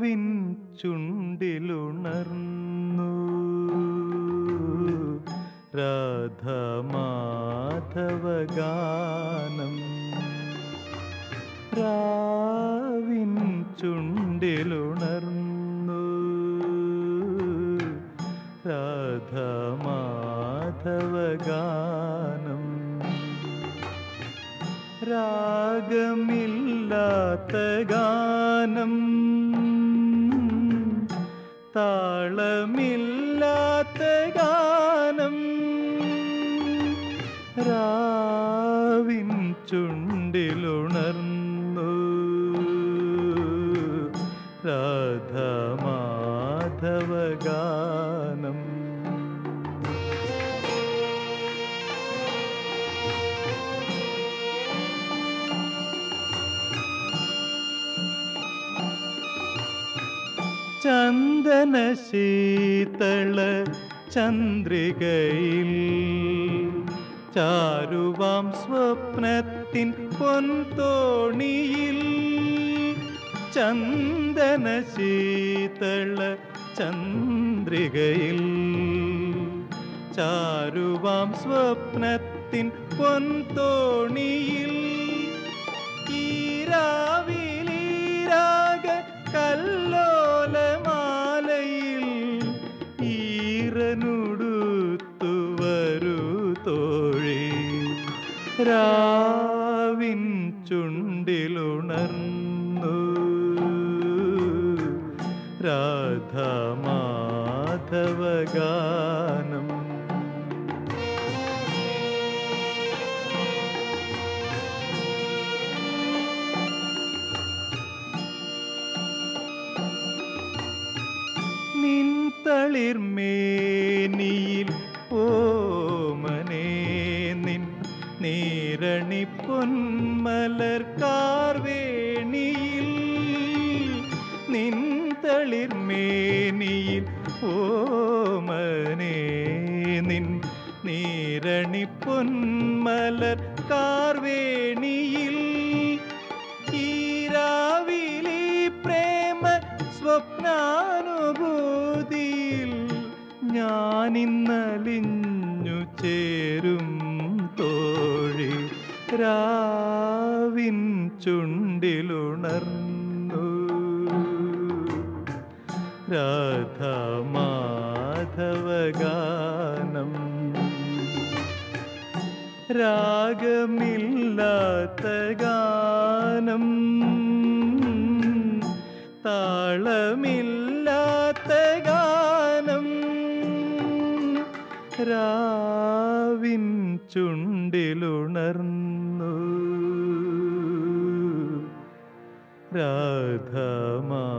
രാവിൻ ചുണ്ടിലുണർന്നു രാധമാധവഗാനം രാവിൻ ചുണ്ടിലുണർന്നു രാധമാധവഗാനം രാഗമില്ലാത്ത ഗാനം താളമില്ലാത്ത ഗാനം രാവിൻ ചുണ്ടിലുണർന്നു രാധമാധവഗാനം ചന്ദന ശീതള ചന്ദ്രികയിൽ ചാരുവാം സ്വപ്നത്തിൻ പൊൻതോണിയിൽ ചന്ദന ശീതള ചന്ദ്രികയിൽ ചാരുവാം സ്വപ്നത്തിൻ പൊൻതോണിയിൽ ഈരാവിലീരാഗ കല്ലോലമാലയിൽ ഈറനുടുത്തു വരൂ തോഴി രാവിൻ ചുണ്ടിലുണർന്നു രാധമാധവഗാനം നിൻ തളിർമേനിയിൽ ഓമനേ നിൻ നീരണി പൊന്മലർ കാർവേണിയിൽ നിൻ തളിർമേനിയിൽ ഓമനേ നിൻ നീരണി പൊന്മലർ കാർവേണിയിൽ ഈരാവിലി പ്രേമ സ്വപ്നാനുഭൂതിയിൽ ഞാനിന്നലിഞ്ഞു ചേരും തോഴി രാവിൻ ചുണ്ടിലുണർന്നു രാധമാധവഗാനം രാഗമില്ലാത്ത ഗാനം താളമില്ലാത്ത ഗാനം രാവിൻ ചുണ്ടിലുണർന്നു രാധമാ